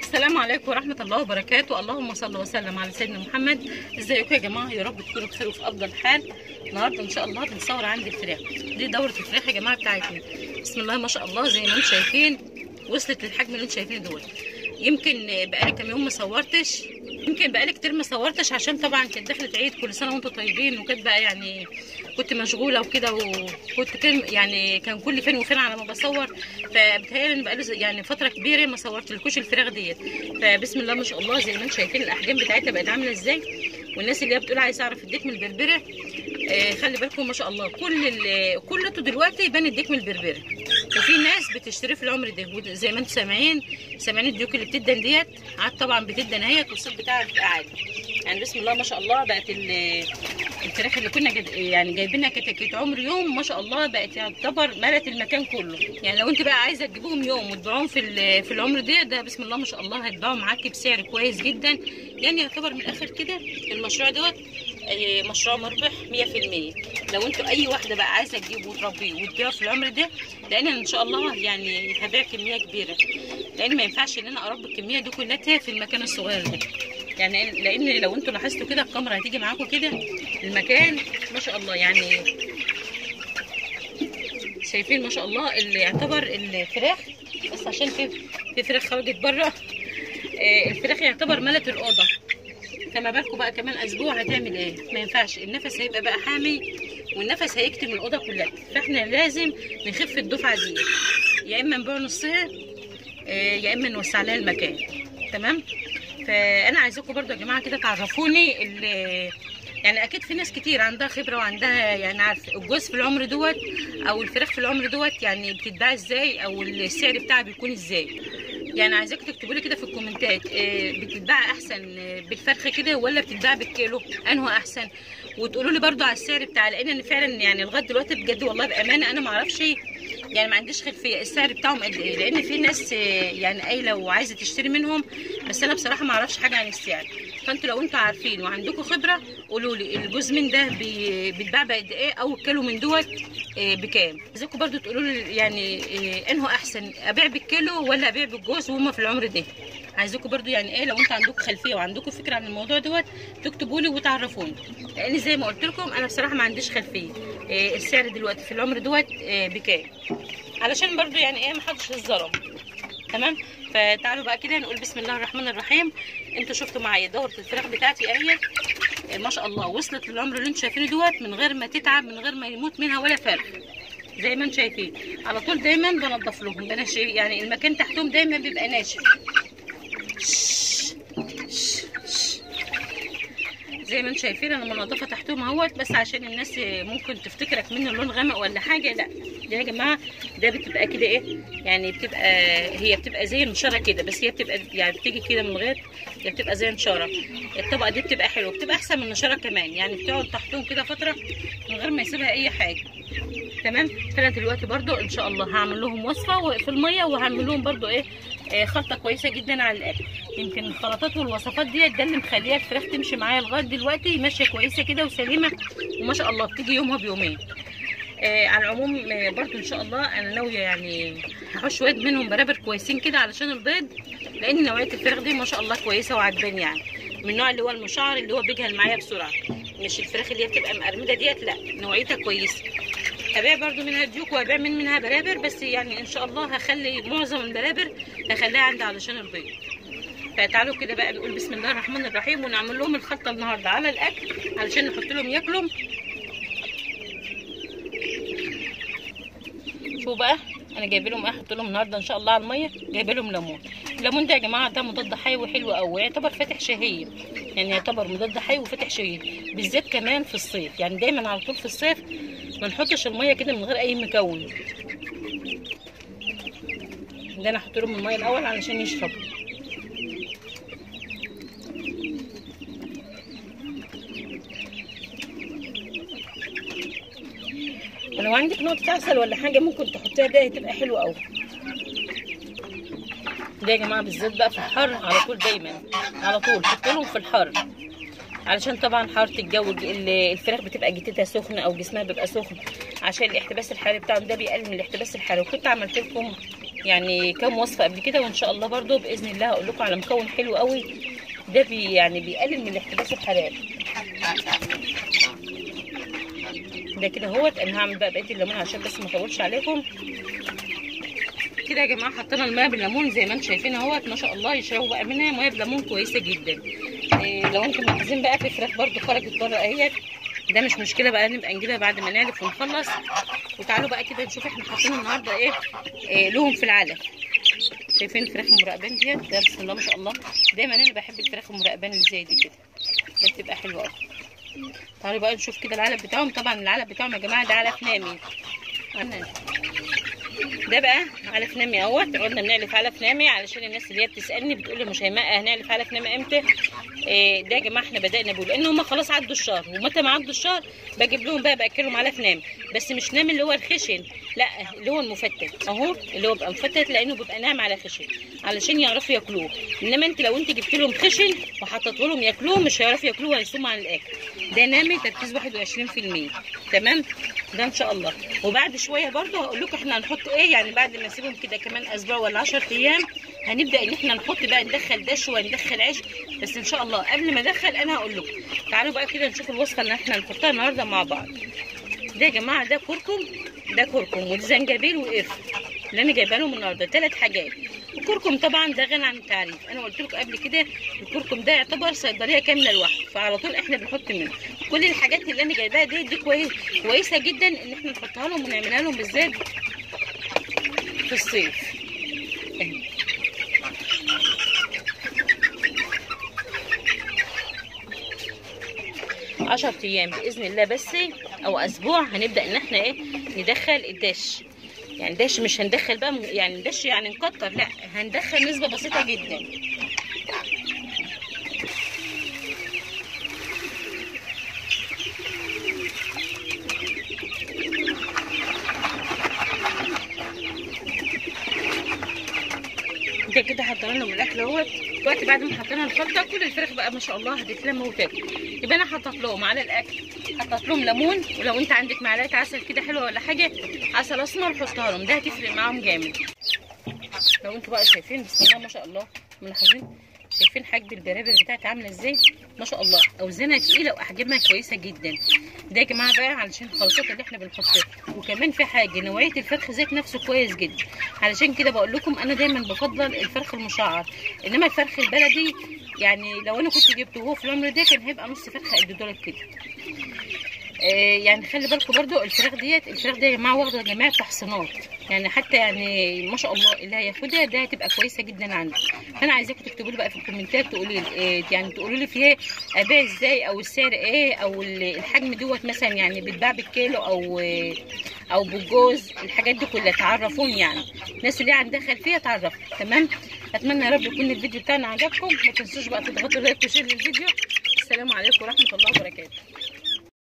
السلام عليكم ورحمة الله وبركاته اللهم صل وسلم على سيدنا محمد ازيكم يا جماعة يا رب تكونوا بخير وفي أفضل حال النهاردة إن شاء الله بنصور عندي الفراخ دي دورة الفراخ يا جماعة بتاعتنا بسم الله ما شاء الله زي ما انتم شايفين وصلت للحجم اللي انتم شايفينه دول يمكن بقالي كام يوم ما صورتش يمكن بقالي كتير ما صورتش عشان طبعا كانت دخلت عيد كل سنة وانتم طيبين وكانت بقى يعني كنت مشغولة وكده وكنت كان يعني كان كل فين وفين على ما بصور فبتهيألي ان بقالي يعني فترة كبيرة ما صورتلكوش الفراخ ديت فبسم الله ما شاء الله زي ما انتم شايفين الأحجام بتاعتها بقت عاملة ازاي والناس اللي هي بتقول عايزة أعرف الديك من البربرة آه خلي بالكم ما شاء الله كل ال- كلته دلوقتي يبان الديك من البربرة وفي ناس بتشتريه في العمر ده وده زي ما انتم سامعين سامعين الديوك اللي بتدن ديت عاد طبعا بتدن اهيت والصوت بتاعها بيبقى عالي يعني بسم الله ما شاء الله بقت ال- الفراخ اللي كنا جد- يعني جايبينها كتاكيت عمر يوم ما شاء الله بقت يعتبر ملت المكان كله يعني لو انت بقى عايزه تجيبوهم يوم وتبيعوهم في ال- في العمر ده ده بسم الله ما شاء الله هيتباعوا معاكي بسعر كويس جدا يعني يعتبر من الاخر كده المشروع دوت آه، مشروع مربح 100% لو انتوا اي واحده بقى عايزه تجيبه وتربيه وتبيعه في العمر ده لان ان شاء الله يعني هبيع كميه كبيره لان ما ينفعش ان انا اربي الكميه دي كلها في المكان الصغير ده يعني لان لو انتوا لاحظتوا كده الكاميرا هتيجي معاكم كده المكان ما شاء الله يعني شايفين ما شاء الله اللي يعتبر الفراخ بس عشان في في فراخ خرجت بره آه، الفراخ يعتبر ملت الاوضه فما بالكم بقى كمان اسبوع هتعمل ايه ما ينفعش النفس هيبقى بقى حامي والنفس هيكتم الاوضه كلها فاحنا لازم نخف الدفعه دي يا اما نبيع نصها آه، يا اما نوسع لها المكان تمام فانا عايزاكم برضو يا جماعه كده تعرفوني ال- يعني اكيد في ناس كتير عندها خبره وعندها يعني عارف الجوز في العمر دوت او الفراخ في العمر دوت يعني بتتباع ازاي او السعر بتاعها بيكون ازاي يعني عايزاك تكتبوا لي كده في الكومنتات آه، بتتباع احسن آه، بالفرخه كده ولا بتتباع بالكيلو انه احسن وتقولوا لي برضو على السعر بتاع لان أنا فعلا يعني لغايه دلوقتي بجد والله بامانه انا ما اعرفش يعني ما عنديش خلفيه السعر بتاعهم قد ايه لان في ناس آه، يعني قايله وعايزه تشتري منهم بس انا بصراحه ما اعرفش حاجه عن السعر فانتوا لو انتوا عارفين وعندكم خبره قولوا لي الجوز من ده بي- بيتباع بقد ايه او الكيلو من دوت آه، بكام عايزاكم برضو تقولوا لي يعني آه، انه احسن ابيع بالكيلو ولا ابيع بالجوز وهم في العمر ده عايزاكم برضو يعني ايه لو انتوا عندكم خلفيه وعندكم فكره عن الموضوع دوت تكتبوا لي وتعرفوني لان زي ما قلت لكم انا بصراحه ما عنديش خلفيه آه، السعر دلوقتي في العمر دوت آه، بكام علشان برضو يعني ايه محدش يتظلم تمام فتعالوا بقى كده نقول بسم الله الرحمن الرحيم انتوا شفتوا معايا دوره الفراخ بتاعتي اهي آه، ما شاء الله وصلت للعمر اللي انتوا شايفينه دوت من غير ما تتعب من غير ما يموت منها ولا فرخ زي ما انتم شايفين على طول دايما بنضف لهم بنشف يعني المكان تحتهم دايما بيبقى ناشف زي ما انتم شايفين انا منضفه تحتهم اهوت بس عشان الناس ممكن تفتكرك منه لون غامق ولا حاجه لا ده يا جماعه ده بتبقى كده ايه يعني بتبقى هي بتبقى زي النشاره كده بس هي بتبقى يعني بتيجي كده من غير هي بتبقى زي نشاره الطبقه دي بتبقى حلوه بتبقى احسن من النشاره كمان يعني بتقعد تحتهم كده فتره من غير ما يسيبها اي حاجه تمام فانا دلوقتي برضو ان شاء الله هعمل لهم وصفه في الميه وهعمل لهم برضو ايه آه، خلطه كويسه جدا على الاكل يمكن الخلطات والوصفات ديت ده اللي مخليها الفراخ تمشي معايا لغايه دلوقتي ماشيه كويسه كده وسليمه وما شاء الله بتيجي يومها بيومين آه على العموم آه برضو ان شاء الله انا ناويه يعني هحوش شويه منهم برابر كويسين كده علشان البيض لان نوعيه الفراخ دي ما شاء الله كويسه وعجباني يعني من النوع اللي هو المشعر اللي هو بيجهل معايا بسرعه مش الفراخ اللي هي بتبقى مقرمده ديت لا نوعيتها كويسه هبيع برضو منها ديوك وهبيع من منها برابر بس يعني ان شاء الله هخلي معظم البرابر هخليها عندي علشان البيض فتعالوا كده بقى نقول بسم الله الرحمن الرحيم ونعمل لهم الخلطه النهارده على الاكل علشان نحط لهم ياكلوا شوفوا بقى انا جايبه لهم ايه احط لهم النهارده ان شاء الله على الميه جايبه لهم ليمون الليمون ده يا جماعه ده مضاد حيوي حلو قوي يعتبر فاتح شهيه يعني يعتبر مضاد حيوي وفاتح شهيه بالذات كمان في الصيف يعني دايما على طول في الصيف ما نحطش الميه كده من غير اي مكون ده انا احط لهم الميه الاول علشان يشربوا ولو عندك نقطة عسل ولا حاجة ممكن تحطيها ده هتبقى حلوة أوي ده يا جماعة بالذات بقى في الحر على طول دايما على طول حطولهم في الحر علشان طبعا حرارة الجو ال- الفراخ بتبقى جتتها سخنة أو جسمها بيبقى سخن عشان الاحتباس الحراري بتاعهم ده بيقلل من الاحتباس الحراري وكنت عملت لكم يعني كام وصفه قبل كده وان شاء الله برضو باذن الله هقول لكم على مكون حلو قوي ده بي يعني بيقلل من الاحتباس الحراري ده كده اهوت انا هعمل بقى بقيه الليمون عشان بس ما اطولش عليكم كده يا جماعه حطينا الميه بالليمون زي ما انتم شايفين اهوت ما شاء الله يشربوا بقى منها ميه بليمون كويسه جدا إيه لو انتم ملاحظين بقى في فراخ برده خرجت بره اهيت ده مش مشكله بقى نبقى نجيبها بعد ما نعلف ونخلص وتعالوا بقى كده نشوف احنا حاطين النهارده ايه, إيه لهم في العلف شايفين الفراخ المراقبان ديت ده بسم الله ما شاء الله دايما انا بحب الفراخ المراقبان اللي زي دي كده ده بتبقى حلوه قوي تعالوا بقى نشوف كده العلف بتاعهم طبعا العلف بتاعهم يا جماعه ده علف نامي أنا. ده بقى علف نامي اهوت قلنا بنعلف علف نامي علشان الناس اللي هي بتسالني بتقول لي مش هيماء هنعلف علف نامي امتى إيه ده يا جماعه احنا بدانا بيه لان هم خلاص عدوا الشهر ومتى ما عدوا الشهر بجيب لهم بقى باكلهم علف نامي بس مش نامي اللي هو الخشن لا اللي هو المفتت اهو اللي هو بيبقى مفتت لانه بيبقى ناعم على خشن علشان يعرفوا ياكلوه انما انت لو انت جبت لهم خشن وحطيته لهم ياكلوه مش هيعرفوا ياكلوه وهيصوموا عن الاكل ده نامي تركيز 21% تمام ده ان شاء الله وبعد شويه برده هقول لكم احنا هنحط ايه يعني بعد ما نسيبهم كده كمان اسبوع ولا 10 ايام هنبدا ان احنا نحط بقى ندخل دش وندخل عيش بس ان شاء الله قبل ما ادخل انا هقول لكم تعالوا بقى كده نشوف الوصفه اللي احنا هنحطها النهارده مع بعض ده يا جماعه ده كركم ده كركم وزنجبيل وقرفه اللي انا جايبه لهم النهارده ثلاث حاجات الكركم طبعا ده غني عن التعريف انا قلت لكم قبل كده الكركم ده يعتبر صيدليه كامله لوحده فعلى طول احنا بنحط منه كل الحاجات اللي انا جايباها دي دي كويس كويسه جدا ان احنا نحطها لهم ونعملها لهم بالذات في الصيف اهي عشر ايام باذن الله بس او اسبوع هنبدا ان احنا ايه ندخل الدش يعني دش مش هندخل بقى يعني دش يعني نكتر لا هندخل نسبه بسيطه جدا ده كده حطينا لهم الاكل اهوت دلوقتي بعد ما حطينا الخلطه كل الفراخ بقى ما شاء الله هتتلم وتاكل يبقى انا حطيت لهم على الاكل حطيت لهم ليمون ولو انت عندك معلقه عسل كده حلوه ولا حاجه عسل اسمر حطها لهم ده هتفرق معاهم جامد لو انتوا بقى شايفين بسم الله ما شاء الله ملاحظين شايفين حجم البرابر بتاعتي عامله ازاي ما شاء الله اوزانها تقيله واحجامها كويسه جدا ده يا جماعه بقى علشان الخلطات اللي احنا بنحطها وكمان في حاجه نوعيه الفرخ ذات نفسه كويس جدا علشان كده بقول لكم انا دايما بفضل الفرخ المشعر انما الفرخ البلدي يعني لو انا كنت جبته وهو في العمر ده كان هيبقى نص فرخه قد دول كده آه يعني خلي بالكم برضو الفراخ ديت الفراخ دي يا جماعه واخده جميع التحصينات يعني حتى يعني ما شاء الله اللي هياخدها ده هتبقى كويسه جدا عندي فانا عايزاكم تكتبوا لي بقى في الكومنتات تقولوا لي إيه يعني تقولوا لي فيها ابيع ازاي او السعر ايه او الحجم دوت مثلا يعني بيتباع بالكيلو او او بالجوز الحاجات دي كلها تعرفوني يعني الناس اللي عندها خلفيه تعرف تمام اتمنى يا رب يكون الفيديو بتاعنا عجبكم ما تنسوش بقى تضغطوا لايك وشير للفيديو السلام عليكم ورحمه الله وبركاته